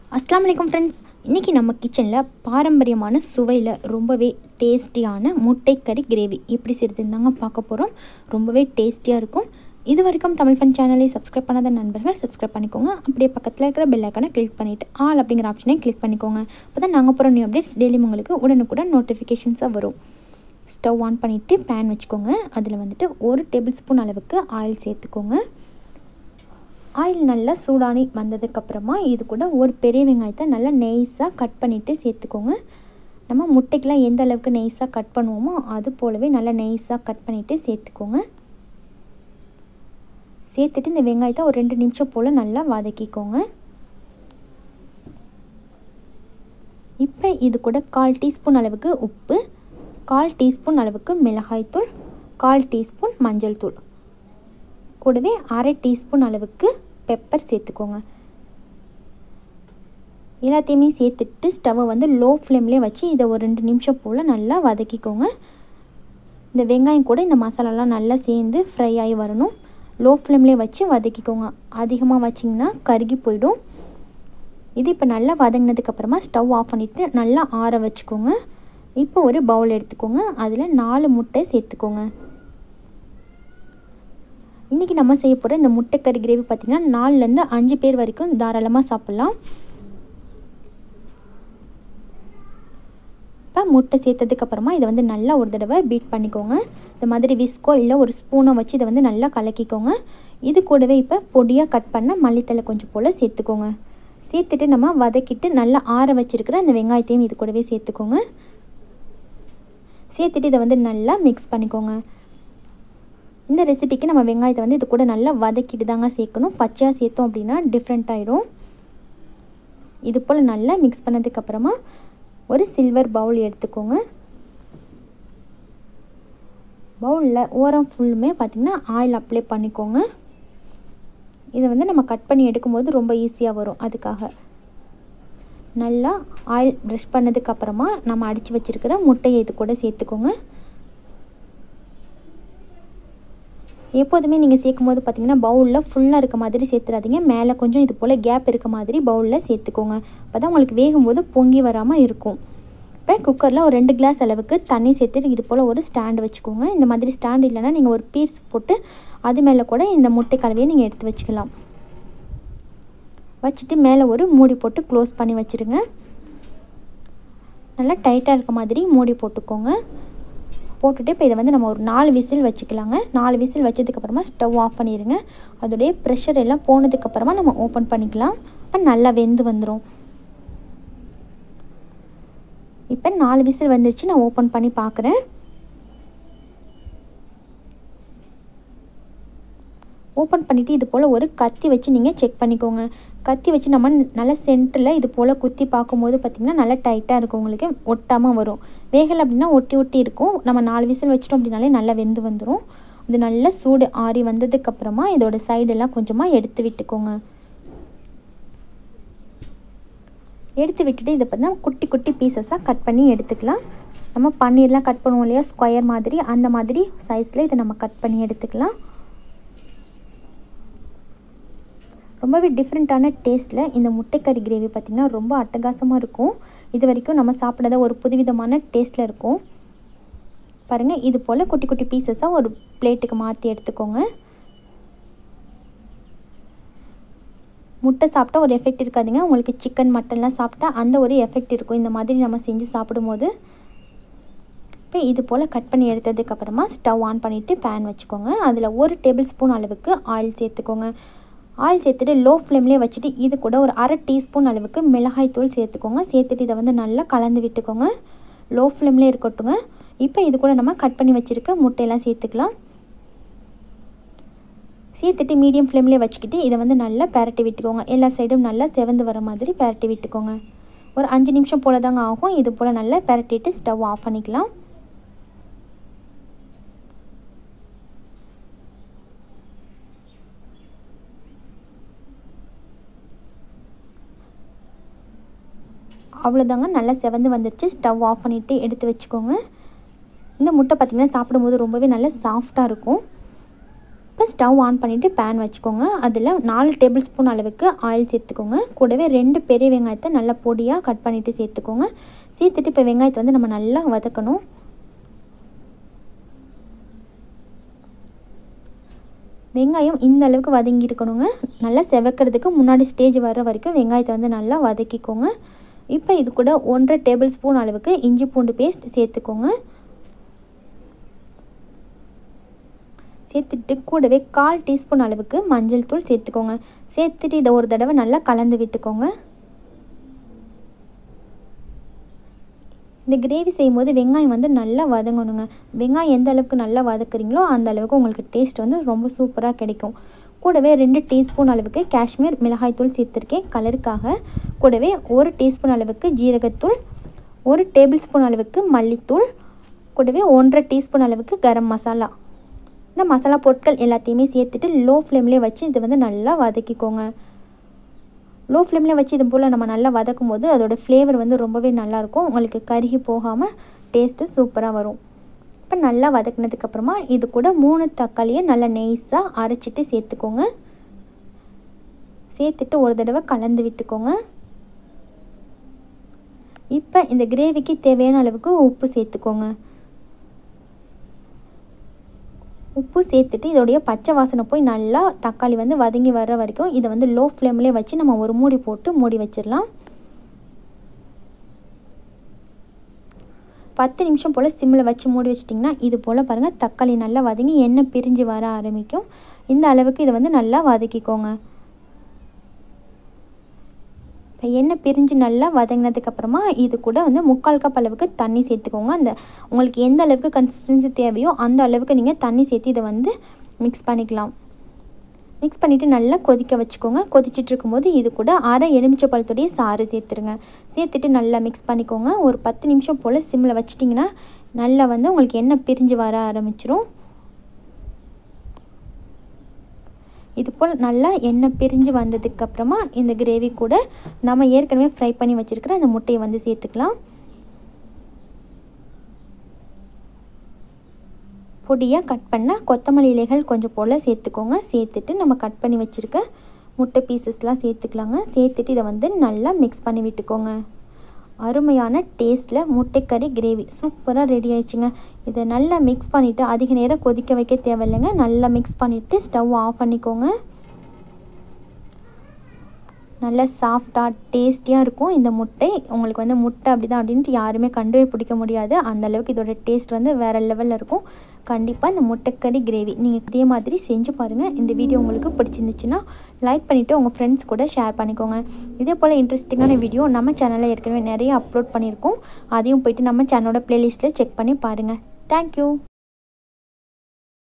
அஸ்லாம் வலைக்கம் ஃப்ரெண்ட்ஸ் இன்றைக்கி நம்ம கிச்சனில் பாரம்பரியமான சுவையில் ரொம்பவே டேஸ்டியான முட்டைக்கறி கிரேவி எப்படி செய்கிறதுன்னு தாங்க பார்க்க போகிறோம் ரொம்பவே டேஸ்டியாக இருக்கும் இது வரைக்கும் தமிழ் ஃபன் சேனலை சப்ஸ்கிரைப் பண்ணாத நண்பர்கள் சப்ஸ்கிரைப் பண்ணிக்கோங்க அப்படியே பக்கத்தில் இருக்கிற பெல் ஐக்கானை கிளிக் பண்ணிவிட்டு ஆல் அப்படிங்கிற ஆப்ஷனையும் கிளிக் பண்ணிக்கோங்க அப்போ தான் நாங்கள் போகிற நியூ அப்டேட்ஸ் டெய்லி உங்களுக்கு உடனுக்குடன் நோட்டிஃபிகேஷன்ஸாக வரும் ஸ்டவ் ஆன் பண்ணிவிட்டு பேன் வச்சுக்கோங்க அதில் வந்துட்டு ஒரு டேபிள் ஸ்பூன் அளவுக்கு ஆயில் சேர்த்துக்கோங்க ஆயில் நல்லா சூடானி வந்ததுக்கப்புறமா இது கூட ஒரு பெரிய வெங்காயத்தை நல்லா நெய்ஸாக கட் பண்ணிவிட்டு சேர்த்துக்கோங்க நம்ம முட்டைக்கெலாம் எந்த அளவுக்கு நெய்ஸாக கட் பண்ணுவோமோ அது போலவே நல்லா நெய்ஸாக கட் பண்ணிவிட்டு சேர்த்துக்கோங்க சேர்த்துட்டு இந்த வெங்காயத்தை ஒரு ரெண்டு நிமிஷம் போல் நல்லா வதக்கிக்கோங்க இப்போ இது கூட கால் டீஸ்பூன் அளவுக்கு உப்பு கால் டீஸ்பூன் அளவுக்கு மிளகாய்த்தூள் கால் டீஸ்பூன் மஞ்சள் தூள் கூடவே அரை டீஸ்பூன் அளவுக்கு பெப்பர் சேர்த்துக்கோங்க எல்லாத்தையுமே சேர்த்துட்டு ஸ்டவ்வை வந்து லோ ஃப்ளேம்லேயே வச்சு இதை ஒரு ரெண்டு நிமிஷம் போல் நல்லா வதக்கிக்கோங்க இந்த வெங்காயம் கூட இந்த மசாலாலாம் நல்லா சேர்ந்து ஃப்ரை ஆகி வரணும் லோ ஃப்ளேம்லேயே வச்சு வதக்கிக்கோங்க அதிகமாக வச்சிங்கன்னா கருகி போயிடும் இது இப்போ நல்லா வதங்கினதுக்கப்புறமா ஸ்டவ் ஆஃப் பண்ணிவிட்டு நல்லா ஆற வச்சுக்கோங்க இப்போ ஒரு பவுல் எடுத்துக்கோங்க அதில் நாலு முட்டை சேர்த்துக்கோங்க இன்றைக்கி நம்ம செய்ய போகிற இந்த முட்டைக்கறி கிரேவி பார்த்திங்கன்னா நாலுலேருந்து அஞ்சு பேர் வரைக்கும் தாராளமாக சாப்பிட்லாம் இப்போ முட்டை சேர்த்ததுக்கப்புறமா இதை வந்து நல்லா ஒரு தடவை பீட் பண்ணிக்கோங்க இந்த மாதிரி விஸ்கோ இல்லை ஒரு ஸ்பூனை வச்சு இதை வந்து நல்லா கலக்கிக்கோங்க இது கூடவே இப்போ பொடியாக கட் பண்ண மல்லித்தலை கொஞ்சம் போல் சேர்த்துக்கோங்க சேர்த்துட்டு நம்ம வதக்கிட்டு நல்லா ஆற வச்சுருக்கிற அந்த வெங்காயத்தையும் இது கூடவே சேர்த்துக்கோங்க சேர்த்துட்டு இதை வந்து நல்லா மிக்ஸ் பண்ணிக்கோங்க இந்த ரெசிபிக்கு நம்ம வெங்காயத்தை வந்து இது கூட நல்லா வதக்கிட்டு தாங்க சேர்க்கணும் பச்சையாக சேர்த்தோம் அப்படின்னா டிஃப்ரெண்ட் ஆகிடும் இது போல் நல்லா மிக்ஸ் பண்ணதுக்கப்புறமா ஒரு சில்வர் பவுல் எடுத்துக்கோங்க பவுலில் ஓரம் ஃபுல்லுமே பார்த்திங்கன்னா ஆயில் அப்ளை பண்ணிக்கோங்க இதை வந்து நம்ம கட் பண்ணி எடுக்கும்போது ரொம்ப ஈஸியாக வரும் அதுக்காக நல்லா ஆயில் ப்ரஷ் பண்ணதுக்கப்புறமா நம்ம அடித்து வச்சுருக்கிற முட்டையை இது கூட சேர்த்துக்கோங்க எப்போதுமே நீங்கள் சேர்க்கும் போது பார்த்தீங்கன்னா பவுலில் ஃபுல்லாக இருக்க மாதிரி சேர்த்துறாதீங்க மேலே கொஞ்சம் இது போல் கேப் இருக்க மாதிரி பவுலில் சேர்த்துக்கோங்க அப்போ தான் உங்களுக்கு வேகும்போது பொங்கி வராமல் இருக்கும் இப்போ குக்கரில் ஒரு ரெண்டு கிளாஸ் அளவுக்கு தண்ணி சேர்த்துட்டு இது போல் ஒரு ஸ்டாண்டு வச்சுக்கோங்க இந்த மாதிரி ஸ்டாண்டு இல்லைன்னா நீங்கள் ஒரு பீஸ் போட்டு அது மேலே கூட இந்த முட்டை கலவையை நீங்கள் எடுத்து வச்சுக்கலாம் வச்சுட்டு மேலே ஒரு மூடி போட்டு க்ளோஸ் பண்ணி வச்சுருங்க நல்லா டைட்டாக இருக்க மாதிரி மூடி போட்டுக்கோங்க போட்டுட்டு இப்போ இதை வந்து நம்ம ஒரு நாலு விசில் வச்சுக்கலாங்க நாலு விசில் வச்சதுக்கப்புறமா ஸ்டவ் ஆஃப் பண்ணிடுங்க அதோடைய ப்ரெஷர் எல்லாம் போனதுக்கப்புறமா நம்ம ஓப்பன் பண்ணிக்கலாம் இப்போ நல்லா வெந்து வந்துடும் இப்போ நாலு விசில் வந்துருச்சு நான் ஓப்பன் பண்ணி பார்க்குறேன் ஓப்பன் பண்ணிவிட்டு இது போல் ஒரு கத்தி வச்சு நீங்கள் செக் பண்ணிக்கோங்க கத்தி வச்சு நம்ம நல்லா சென்டரில் இது போல் குத்தி பார்க்கும்போது பார்த்திங்கன்னா நல்லா டைட்டாக இருக்கும் உங்களுக்கு ஒட்டாமல் வரும் வேகலை அப்படின்னா ஒட்டி ஒட்டி இருக்கும் நம்ம நாலு விசில் வச்சிட்டோம் அப்படின்னாலே நல்லா வெந்து வந்துடும் இது நல்லா சூடு ஆறி வந்ததுக்கப்புறமா இதோட சைடெல்லாம் கொஞ்சமாக எடுத்து விட்டுக்கோங்க எடுத்து விட்டுட்டு இதை பார்த்தா குட்டி குட்டி பீசஸாக கட் பண்ணி எடுத்துக்கலாம் நம்ம பன்னீர்லாம் கட் பண்ணுவோம் இல்லையா ஸ்கொயர் மாதிரி அந்த மாதிரி சைஸில் இதை நம்ம கட் பண்ணி எடுத்துக்கலாம் ரொம்பவே டிஃப்ரெண்ட்டான டேஸ்ட்டில் இந்த முட்டைக்கறி கிரேவி பார்த்திங்கன்னா ரொம்ப அட்டகாசமாக இருக்கும் இது வரைக்கும் நம்ம சாப்பிடாத ஒரு புதுவிதமான டேஸ்ட்டில் இருக்கும் பாருங்கள் இது போல் குட்டி குட்டி பீசஸாக ஒரு பிளேட்டுக்கு மாற்றி எடுத்துக்கோங்க முட்டை சாப்பிட்டா ஒரு எஃபெக்ட் இருக்காதுங்க உங்களுக்கு சிக்கன் மட்டன்லாம் சாப்பிட்டா அந்த ஒரு எஃபெக்ட் இருக்கும் இந்த மாதிரி நம்ம செஞ்சு சாப்பிடும்போது இப்போ இது போல் கட் பண்ணி எடுத்ததுக்கப்புறமா ஸ்டவ் ஆன் பண்ணிவிட்டு பேன் வச்சுக்கோங்க அதில் ஒரு டேபிள் ஸ்பூன் அளவுக்கு ஆயில் சேர்த்துக்கோங்க ஆயில் சேர்த்துட்டு லோ ஃப்ளேம்லேயே வச்சுட்டு இது கூட ஒரு அரை டீஸ்பூன் அளவுக்கு மிளகாய் தூள் சேர்த்துக்கோங்க சேர்த்துட்டு இதை வந்து நல்லா கலந்து விட்டுக்கோங்க லோ ஃப்ளேம்லேயே இருக்கட்டுங்க இப்போ இது கூட நம்ம கட் பண்ணி வச்சுருக்க முட்டையெல்லாம் சேர்த்துக்கலாம் சேர்த்துட்டு மீடியம் ஃப்ளேம்லேயே வச்சுக்கிட்டு இதை வந்து நல்லா பரட்டி விட்டுக்கோங்க எல்லா சைடும் நல்லா செவந்து வர மாதிரி பரட்டி விட்டுக்கோங்க ஒரு அஞ்சு நிமிஷம் போல் தாங்க ஆகும் இது போல் நல்லா பரட்டிட்டு ஸ்டவ் ஆஃப் பண்ணிக்கலாம் அவ்வளோதாங்க நல்லா செவந்து வந்துடுச்சு ஸ்டவ் ஆஃப் பண்ணிவிட்டு எடுத்து வச்சுக்கோங்க இந்த முட்டை பார்த்திங்கன்னா சாப்பிடும்போது ரொம்பவே நல்லா சாஃப்டாக இருக்கும் இப்போ ஸ்டவ் ஆன் பண்ணிவிட்டு பேன் வச்சுக்கோங்க அதில் நாலு டேபிள் ஸ்பூன் அளவுக்கு ஆயில் சேர்த்துக்கோங்க கூடவே ரெண்டு பெரிய வெங்காயத்தை நல்லா பொடியாக கட் பண்ணிவிட்டு சேர்த்துக்கோங்க சேர்த்துட்டு இப்போ வெங்காயத்தை வந்து நம்ம நல்லா வதக்கணும் வெங்காயம் இந்த அளவுக்கு வதங்கி இருக்கணுங்க நல்லா செவக்கிறதுக்கு முன்னாடி ஸ்டேஜ் வர வரைக்கும் வெங்காயத்தை வந்து நல்லா வதக்கிக்கோங்க இப்போ இது கூட ஒன்றரை டேபிள் ஸ்பூன் அளவுக்கு இஞ்சி பூண்டு பேஸ்ட் சேர்த்துக்கோங்க சேர்த்துட்டு கூடவே கால் டீஸ்பூன் அளவுக்கு மஞ்சள் தூள் சேர்த்துக்கோங்க சேர்த்துட்டு இதை ஒரு தடவை நல்லா கலந்து விட்டுக்கோங்க இந்த கிரேவி செய்யும்போது வெங்காயம் வந்து நல்லா வதங்கணுங்க வெங்காயம் எந்த அளவுக்கு நல்லா வதக்குறீங்களோ அந்த அளவுக்கு உங்களுக்கு டேஸ்ட் வந்து ரொம்ப சூப்பராக கிடைக்கும் கூடவே ரெண்டு டீஸ்பூன் அளவுக்கு காஷ்மீர் மிளகாய்த்தூள் சேர்த்துருக்கேன் கலருக்காக கூடவே ஒரு டீஸ்பூன் அளவுக்கு ஜீரகத்தூள் ஒரு டேபிள் ஸ்பூன் அளவுக்கு மல்லித்தூள் கூடவே ஒன்றரை டீஸ்பூன் அளவுக்கு கரம் மசாலா இந்த மசாலா பொருட்கள் எல்லாத்தையுமே சேர்த்துட்டு லோ ஃப்ளேம்லேயே வச்சு இது வந்து நல்லா வதக்கிக்கோங்க லோ ஃப்ளேமில் வச்சு இது போல் நம்ம நல்லா வதக்கும் போது அதோடய ஃப்ளேவர் வந்து ரொம்பவே நல்லாயிருக்கும் உங்களுக்கு கருகி போகாமல் டேஸ்ட்டு சூப்பராக வரும் இப்போ நல்லா வதக்கினதுக்கப்புறமா இது கூட மூணு தக்காளியை நல்லா நெய்ஸாக அரைச்சிட்டு சேர்த்துக்கோங்க சேர்த்துட்டு ஒரு தடவை கலந்து விட்டுக்கோங்க இப்போ இந்த கிரேவிக்கு தேவையான அளவுக்கு உப்பு சேர்த்துக்கோங்க உப்பு சேர்த்துட்டு இதோடைய பச்சை வாசனை போய் நல்லா தக்காளி வந்து வதங்கி வர்ற வரைக்கும் இதை வந்து லோ ஃப்ளேம்லேயே வச்சு நம்ம ஒரு மூடி போட்டு மூடி வச்சிடலாம் பத்து நிமிஷம் போல் சிம்மில் வச்சு மூடி வச்சிட்டிங்கன்னா இது போல் பாருங்கள் தக்காளி நல்லா வதங்கி எண்ணெய் பிரிஞ்சு வர ஆரம்பிக்கும் இந்த அளவுக்கு இதை வந்து நல்லா வதக்கிக்கோங்க இப்போ எண்ணெய் பிரிஞ்சு நல்லா வதங்கினதுக்கப்புறமா இது கூட வந்து முக்கால் கப் அளவுக்கு தண்ணி சேர்த்துக்கோங்க அந்த உங்களுக்கு எந்த அளவுக்கு கன்சிஸ்டன்சி தேவையோ அந்த அளவுக்கு நீங்கள் தண்ணி சேர்த்து இதை வந்து மிக்ஸ் பண்ணிக்கலாம் மிக்ஸ் பண்ணிவிட்டு நல்லா கொதிக்க வச்சுக்கோங்க கொதிச்சிட்டு இருக்கும்போது இது கூட அரை எலுமிச்சை பழத்துடைய சாறு சேர்த்துருங்க சேர்த்துட்டு நல்லா மிக்ஸ் பண்ணிக்கோங்க ஒரு பத்து நிமிஷம் போல் சிம்மில் வச்சிட்டிங்கன்னா நல்லா வந்து உங்களுக்கு எண்ணெய் பிரிஞ்சு வர ஆரம்பிச்சிரும் இது போல் நல்லா எண்ணெய் பிரிஞ்சு வந்ததுக்கப்புறமா இந்த கிரேவி கூட நம்ம ஏற்கனவே ஃப்ரை பண்ணி வச்சுருக்கிற அந்த முட்டையை வந்து சேர்த்துக்கலாம் பொடியாக கட் பண்ண கொத்தமல்லி இலைகள் கொஞ்சம் போல் சேர்த்துக்கோங்க சேர்த்துட்டு நம்ம கட் பண்ணி வச்சுருக்க முட்டை பீசஸ்லாம் சேர்த்துக்கலாங்க சேர்த்துட்டு இதை வந்து நல்லா மிக்ஸ் பண்ணி விட்டுக்கோங்க அருமையான டேஸ்ட்டில் முட்டைக்கறி கிரேவி சூப்பராக ரெடி ஆயிடுச்சுங்க இதை நல்லா மிக்ஸ் பண்ணிவிட்டு அதிக நேரம் கொதிக்க வைக்க தேவையில்லைங்க நல்லா மிக்ஸ் பண்ணிவிட்டு ஸ்டவ் ஆஃப் பண்ணிக்கோங்க நல்லா சாஃப்டாக டேஸ்டியாக இருக்கும் இந்த முட்டை உங்களுக்கு வந்து முட்டை அப்படி தான் அப்படின்ட்டு யாருமே கண்டுவே பிடிக்க முடியாது அந்தளவுக்கு இதோட டேஸ்ட் வந்து வேறு லெவலில் இருக்கும் கண்டிப்பாக இந்த முட்டைக்கறி கிரேவி நீங்கள் இதே மாதிரி செஞ்சு பாருங்கள் இந்த வீடியோ உங்களுக்கு பிடிச்சிருந்துச்சுன்னா லைக் பண்ணிவிட்டு உங்கள் ஃப்ரெண்ட்ஸ் கூட ஷேர் பண்ணிக்கோங்க இதே போல் இன்ட்ரெஸ்டிங்கான வீடியோ நம்ம சேனலில் ஏற்கனவே நிறைய அப்லோட் பண்ணியிருக்கோம் அதையும் போயிட்டு நம்ம சேனலோட ப்ளேலிஸ்ட்டில் செக் பண்ணி பாருங்கள் தேங்க்யூ